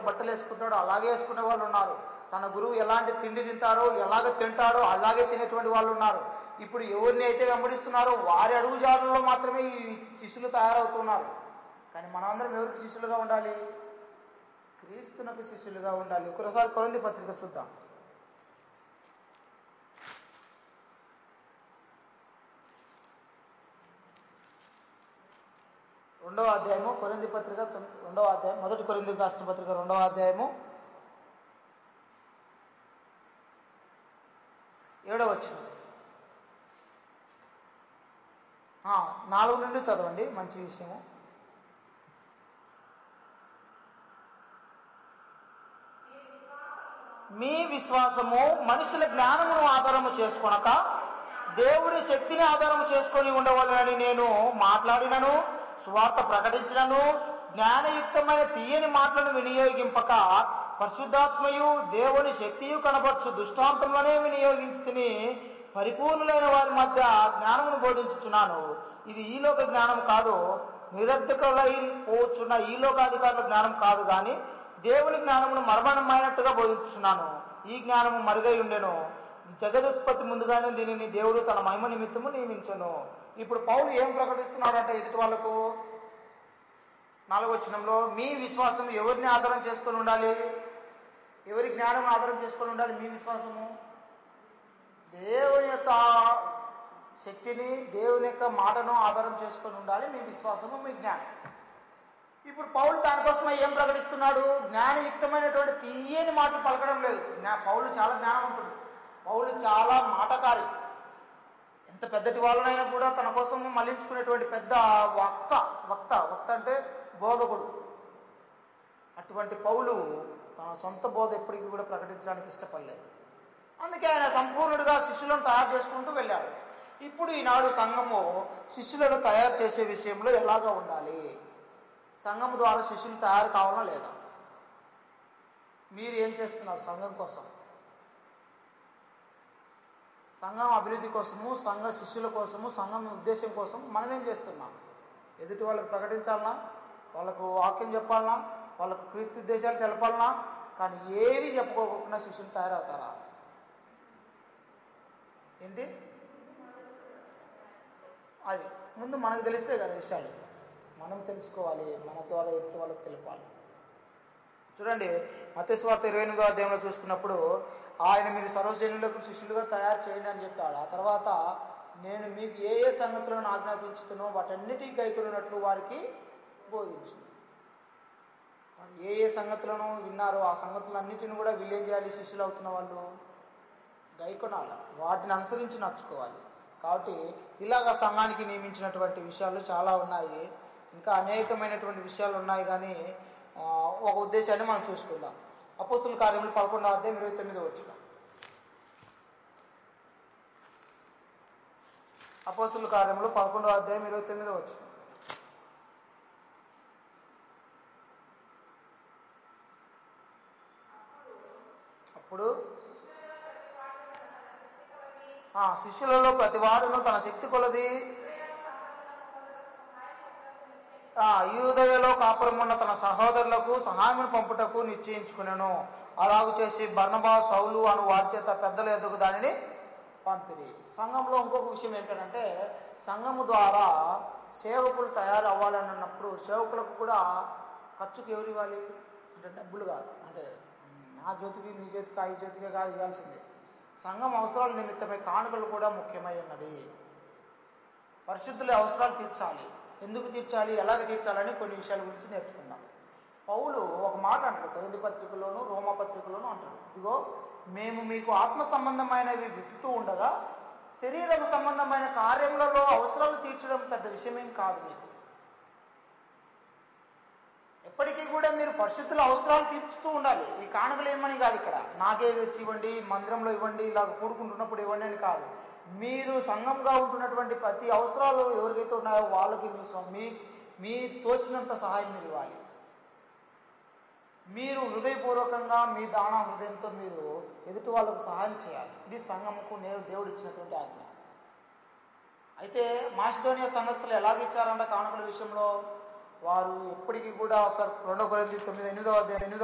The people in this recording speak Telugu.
బట్టలు వేసుకుంటాడో అలాగే వేసుకునే వాళ్ళు ఉన్నారు తన గురువు ఎలాంటి తిండి తింటారో ఎలాగ తింటాడో అలాగే తినేటువంటి వాళ్ళు ఉన్నారు ఇప్పుడు ఎవరిని అయితే వెంబడిస్తున్నారో వారి అడుగు జాడల్లో మాత్రమే ఈ శిష్యులు తయారవుతున్నారు కానీ మనమందరం ఎవరికి శిష్యులుగా ఉండాలి క్రీస్తునకు శిష్యులుగా ఉండాలి ఒకసారి కొరంది పత్రిక చూద్దాం రెండవ అధ్యాయము కొరింది పత్రిక తొమ్- రెండవ అధ్యాయం మొదటి కొరింది రాష్ట్ర పత్రిక రెండవ అధ్యాయము ఏడవ వచ్చిన నాలుగు నుండి చదవండి మంచి విషయము మీ విశ్వాసము మనుషుల జ్ఞానమును ఆధారము చేసుకొనక దేవుడి శక్తిని ఆధారము చేసుకొని ఉండవాలని నేను మాట్లాడినను సువార్త ప్రకటించినను జ్ఞానయుక్తమైన తీయని మాటలను వినియోగింపక పరిశుద్ధాత్మయు దేవుని శక్తియు కనబరచు దుష్టాంతంలోనే వినియోగించి తిని పరిపూర్ణులైన వారి మధ్య జ్ఞానమును బోధించుచున్నాను ఇది ఈలోక జ్ఞానం కాదు నిరర్ధకులై పోచున్న ఈలోకాధికారుల జ్ఞానం కాదు కానీ దేవుని జ్ఞానమును మర్మణమైనట్టుగా బోధించుచున్నాను ఈ జ్ఞానము మరుగై ఉండెను జగదుత్పత్తి ముందుగానే దీనిని దేవుడు తన మహిమ నిమిత్తము నియమించను ఇప్పుడు పౌలు ఏం ప్రకటిస్తున్నాడంటే ఎదుటి వాళ్ళకు నాలుగో వచనంలో మీ విశ్వాసం ఎవరిని ఆధారం చేసుకొని ఉండాలి ఎవరి జ్ఞానం ఆధారం చేసుకొని ఉండాలి మీ విశ్వాసము దేవుని యొక్క శక్తిని దేవుని యొక్క మాటను ఆధారం చేసుకొని ఉండాలి మీ విశ్వాసము మీ జ్ఞానం ఇప్పుడు పౌలు దానికోసమే ఏం ప్రకటిస్తున్నాడు జ్ఞానయుక్తమైనటువంటి తీయని మాటలు పలకడం లేదు జ్ఞా- పౌలు చాలా జ్ఞానవంతుడు పౌలు చాలా మాటకారి ఎంత పెద్దటి వాళ్ళనైనా కూడా తన కోసం మళ్లించుకునేటువంటి పెద్ద వక్త వక్త వక్త అంటే బోధకుడు అటువంటి పౌలు తన సొంత బోధ ఎప్పటికీ కూడా ప్రకటించడానికి ఇష్టపడలేదు అందుకే ఆయన సంపూర్ణుడిగా శిష్యులను తయారు చేసుకుంటూ వెళ్ళాడు ఇప్పుడు ఈనాడు సంఘము శిష్యులను తయారు చేసే విషయంలో ఎలాగా ఉండాలి సంఘం ద్వారా శిష్యులు తయారు కావాలా లేదా మీరు ఏం చేస్తున్నారు సంఘం కోసం సంఘం అభివృద్ధి కోసము సంఘ శిష్యుల కోసము సంఘం ఉద్దేశం కోసం మనం ఏం చేస్తున్నాం ఎదుటి వాళ్ళకి ప్రకటించాలనా వాళ్ళకు వాక్యం చెప్పాలనా వాళ్ళకు క్రీస్తు ఉద్దేశాలు తెలపాలనా కానీ ఏవి చెప్పుకోకుండా శిష్యులు తయారవుతారా ఏంటి అది ముందు మనకు తెలిస్తే కదా విషయాలు మనం తెలుసుకోవాలి మన ద్వారా ఎదుటి వాళ్ళకి తెలపాలి చూడండి మతేశ్వార్త ఇరవై ఎనిమిదో అధ్యాయంలో చూసుకున్నప్పుడు ఆయన మీరు సర్వజనులకు శిష్యులుగా తయారు చేయండి అని చెప్పాడు ఆ తర్వాత నేను మీకు ఏ ఏ సంగతులను ఆజ్ఞాపించుతున్నో వాటన్నిటికీ కైకొన్నట్లు వారికి బోధించు వారు ఏ ఏ సంగతులను విన్నారో ఆ సంగతులన్నిటిని కూడా వీళ్ళేం చేయాలి శిష్యులు అవుతున్న వాళ్ళు గైకొనాలి వాటిని అనుసరించి నడుచుకోవాలి కాబట్టి ఇలాగ సంఘానికి నియమించినటువంటి విషయాలు చాలా ఉన్నాయి ఇంకా అనేకమైనటువంటి విషయాలు ఉన్నాయి కానీ ఆ, ఒక ఉద్దేశాన్ని మనం చూసుకుందాం అపోస్తుల కార్యములు పదకొండవ అధ్యాయం ఇరవై తొమ్మిది వచ్చిన అపోస్తుల కార్యములు పదకొండవ అధ్యాయం ఇరవై తొమ్మిది వచ్చిన అప్పుడు ఆ శిష్యులలో ప్రతి వాడును తన శక్తి కొలది ఆ యూదయలో కాపురం ఉన్న తన సహోదరులకు సహాయం పంపుటకు నిశ్చయించుకున్నాను అలాగు చేసి బర్ణబా సౌలు అను వారి చేత పెద్దల ఎదుగు దానిని పంపిరి సంఘంలో ఇంకొక విషయం ఏంటంటే సంఘము ద్వారా సేవకులు తయారు అవ్వాలని అన్నప్పుడు సేవకులకు కూడా ఖర్చుకు ఎవరు ఇవ్వాలి అంటే డబ్బులు కాదు అంటే నా జ్యోతికి నీ జ్యోతికి ఆ జ్యోతికే కాదు ఇవ్వాల్సిందే సంఘం అవసరాల నిమిత్తమై కానుకలు కూడా ముఖ్యమై ఉన్నది పరిశుద్ధుల అవసరాలు తీర్చాలి ఎందుకు తీర్చాలి ఎలాగ తీర్చాలని కొన్ని విషయాల గురించి నేర్చుకుందాం పౌలు ఒక మాట అంటాడు కొరింది పత్రికలోను రోమా పత్రికలోను అంటాడు ఇదిగో మేము మీకు ఆత్మ సంబంధమైనవి వెతుకుతూ ఉండగా శరీరం సంబంధమైన కార్యములలో అవసరాలు తీర్చడం పెద్ద విషయమేం కాదు మీకు ఎప్పటికీ కూడా మీరు పరిస్థితుల అవసరాలు తీర్చుతూ ఉండాలి ఈ కానుకలు ఏమని కాదు ఇక్కడ నాకే తెచ్చి ఇవ్వండి మందిరంలో ఇవ్వండి ఇలా కూడుకుంటున్నప్పుడు ఇవ్వండి అని కాదు మీరు సంఘంగా ఉంటున్నటువంటి ప్రతి అవసరాలు ఎవరికైతే ఉన్నాయో వాళ్ళకి మీ సొ- మీ మీ తోచినంత సహాయం మీరు ఇవ్వాలి మీరు హృదయపూర్వకంగా మీ దానా హృదయంతో మీరు ఎదుటి వాళ్ళకు సహాయం చేయాలి ఇది సంఘంకు నేను దేవుడు ఇచ్చినటువంటి ఆజ్ఞ అయితే మాసిధోనియా సంస్థలు ఎలాగిచ్చారంట కానుకల విషయంలో వారు ఎప్పటికీ కూడా ఒకసారి రెండో కొరింథీ తొమ్మిది ఎనిమిదో అధ్యాయం ఎనిమిదో